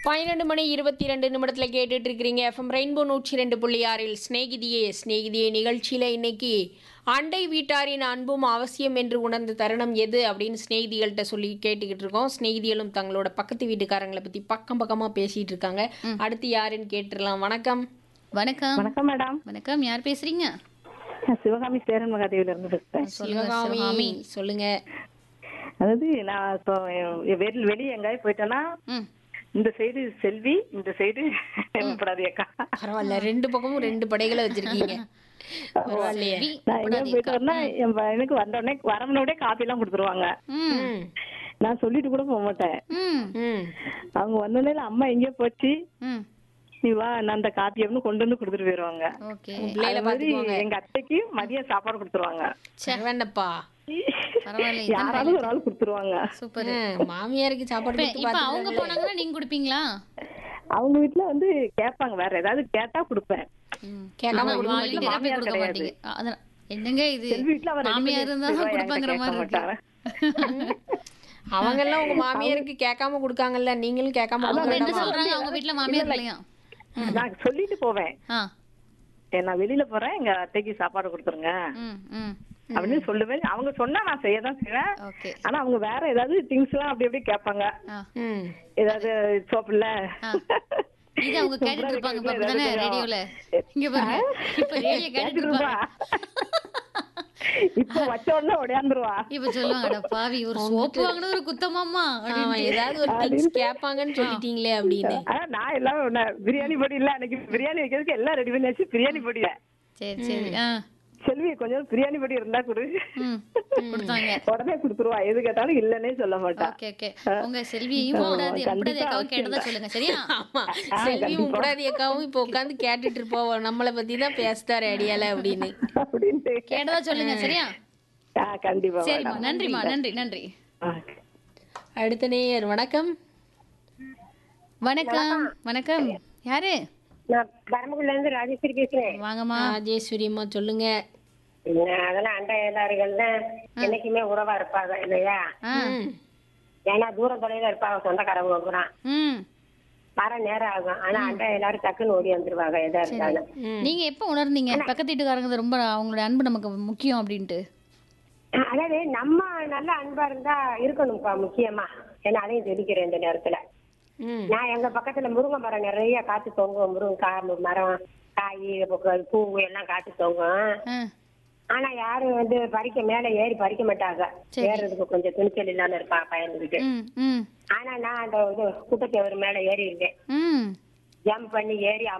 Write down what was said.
பன்னிரெண்டு மணி இருபத்தி ரெண்டு நிமிடத்தில் கேட்டுட்டு இருக்கிறீங்க எஃப்எம் ரெயின்போ நூற்றி ரெண்டு புள்ளி ஆறில் ஸ்நேகிதியே ஸ்நேகிதியே நிகழ்ச்சியில் இன்னைக்கு அண்டை வீட்டாரின் அன்பும் அவசியம் என்று உணர்ந்த தருணம் எது அப்படின்னு ஸ்நேகிதிகள்கிட்ட சொல்லி கேட்டுக்கிட்டு இருக்கோம் ஸ்நேகிதிகளும் தங்களோட பக்கத்து வீட்டுக்காரங்களை பற்றி பக்கம் பக்கமாக பேசிகிட்டு இருக்காங்க அடுத்து யாருன்னு கேட்டுடலாம் வணக்கம் வணக்கம் வணக்கம் மேடம் வணக்கம் யார் பேசுறீங்க நான் சிவகாமி சேரன் மகாதேவில இருந்து பேசுறேன் சொல்லுங்க, சிவகாமி சிவகாமி. சொல்லுங்க அதாவது நான் இப்போ வெளி வெளியே எங்காவது போயிட்டேன்னா ம் இந்த சைடு செல்வி இந்த சைடு படாதி அக்கா பரவாயில்ல ரெண்டு பக்கமும் ரெண்டு படைகளை வச்சிருக்கீங்க பரவாயில்லையே வி, நான் எங்க போயிட்டு வரேன்னா என் பையனுக்கு வந்த உடனே வரமுனோடே காப்பி எல்லாம் கொடுத்துருவாங்க ம் ம் நான் சொல்லிட்டு கூட போக மாட்டேன் ம் ம் அவங்க வந்தோடனே அம்மா எங்கேயோ போச்சு ம் நீ வா நான் அந்த காப்பி அப்படின்னு கொண்டு வந்து கொடுத்துட்டு போயிருவாங்க ஓகே பிள்ளைகளை அது மாதிரி பார்த்துக்கோங்க எங்க அத்தைக்கு மதியம் சாப்பாடு கொடுத்துருவாங்க வேண்டப்பா பரவாயில்ல இதான் யாராவது ஒரு ஆள் கொடுத்துருவாங்க சூப்பர் மாமியாருக்கு சாப்பாடு இப்ப கொடுத்து இப்ப அவங்க போனாங்கன்னா நீங்க குடுப்பீங்களா அவங்க வீட்டுல வந்து கேட்பாங்க வேற ஏதாவது கேட்டா கொடுப்பேன் ம். கேட்காம ஆனா கொடுக்க வாங்கிட்டு போய் மாமியார் கொடுக்க கிடையாது. மாட்டீங்க அதான் என்னங்க இது செல்வி வீட்டுல அவர் ரெடி மாமியார் பண்ணி இருந்தா தான் வச்சிருவா, கொடுப்பாங்கிற என்கிட்ட மாதிரி கேட்க இருக்கு மாட்டாங்க. அவங்க எல்லாம் உங்க மாமியாருக்கு கேட்காம கொடுக்காங்கல்ல நீங்களும் கேட்காம அவங்க கொடுக்க என்ன வேண்டாமா? சொல்றாங்க அவங்க வீட்ல மாமியார் இல்லையா நான் சொல்லிட்டு போவேன் ஆ ஏ, நான் வெளியில போறேன் எங்க அத்தைக்கு சாப்பாடு கொடுத்துருங்க ம் ம் அப்படின்னு சொல்லுவேன் அவங்க சொன்னா நான் செய்யதான் செய்வேன் ஓகே ஆனா அவங்க வேற ஏதாவது திங்ஸ் எல்லாம் அப்படி அப்படி கேட்பாங்க ஆ ம். ஏதாவது சோப்பு இல்ல ஆ. இது அவங்க கேட்டுட்டு இருப்பாங்க இப்ப அப்படிதானே ரேடியோல இங்க பாருங்க இப்ப ரேடியோ கேட்டுட்டு இருப்பாங்க இப்ப வச்ச உடனே உடையாந்துருவா இப்ப சொல்லுவாங்க அட பாவி ஒரு சோப்பு வாங்கினது ஒரு குத்தமாமா ஆமா, ஏதாவது ஒரு திங்ஸ் கேட்பாங்கன்னு சொல்லிட்டீங்களே அப்படின்னு ஆனா நான் எல்லாம் ஒண்ணு, பிரியாணி பொடி இல்ல அன்னைக்கு பிரியாணி வைக்கிறதுக்கு எல்லாம் ரெடி பண்ணி வச்சு பிரியாணி பொடியில சரி சரி ஆ செல்வி கொஞ்சம் பிரியாணி பொடி இருந்தா கொடு ம் கொடுத்தாங்க உடனே கொடுத்துருவா எது கேட்டாலும் இல்லன்னே சொல்ல மாட்டா ஓகே ஓகே உங்க செல்வியையும் கூடாது எப்படாது அக்காவும் கேட்டதா சொல்லுங்க சரியா ஆமா செல்வியும் கூடாது அக்காவும் இப்ப உட்காந்து கேட்டுட்டு இருப்போம் நம்மளை பத்தி தான் பேசுதா ரேடியால அப்படின்னு அப்படின்ட்டு கேட்டதா சொல்லுங்க சரியா ஆ, கண்டிப்பா சரிம்மா நன்றிம்மா நன்றி நன்றி ஆ. அடுத்த நேயர் வணக்கம் வணக்கம் வணக்கம் யாரு நான் பரமக்குடில இருந்து ராஜேஸ்வரி பேசுறேன் வாங்கம்மா ராஜேஸ்வரி அம்மா சொல்லுங்க நான் அதெல்லாம் அண்டை எல்லார்கள் தான் என்னைக்குமே உறவா இருப்பாங்க இல்லையா ஆ ம். ஏன்னா தூரம் தொலைல இருப்பாங்க சொந்தக்காரங்க பூரா ம் வர நேரம் ஆகும் ஆனா அண்டை எல்லாரும் டக்குன்னு ஓடி வந்துருவாங்க எதா இருந்தாலும் நீங்க எப்ப உணர்ந்தீங்க பக்கத்து வீட்டுக்காரங்க ரொம்ப அவங்களோட அன்பு நமக்கு முக்கியம் அப்படின்ட்டு அதாவது நம்ம நல்ல அன்பா இருந்தா இருக்கணும்ப்பா முக்கியமா ஏன்னா அதையும் தெரிவிக்கிறேன் இந்த நேரத்துல ம். நான் எங்க பக்கத்துல முருங்கை மரம் நிறைய காத்து தொங்கும் முருங்கை மரம் காய் பூ எல்லாம் காத்து தொங்கும் ஆ ஆனா யாரும் வந்து பறிக்க மேல ஏறி பறிக்க மாட்டாங்க ஏறதுக்கு கொஞ்சம் துணிச்சல் இல்லாம இருப்பாங்க பயந்துகிட்டு ம் ம் ஆனா நான் அந்த இது குட்டச்சவர் மேல ஏறி இருக்கேன் ம் ஜம்ப் பண்ணி ஏறி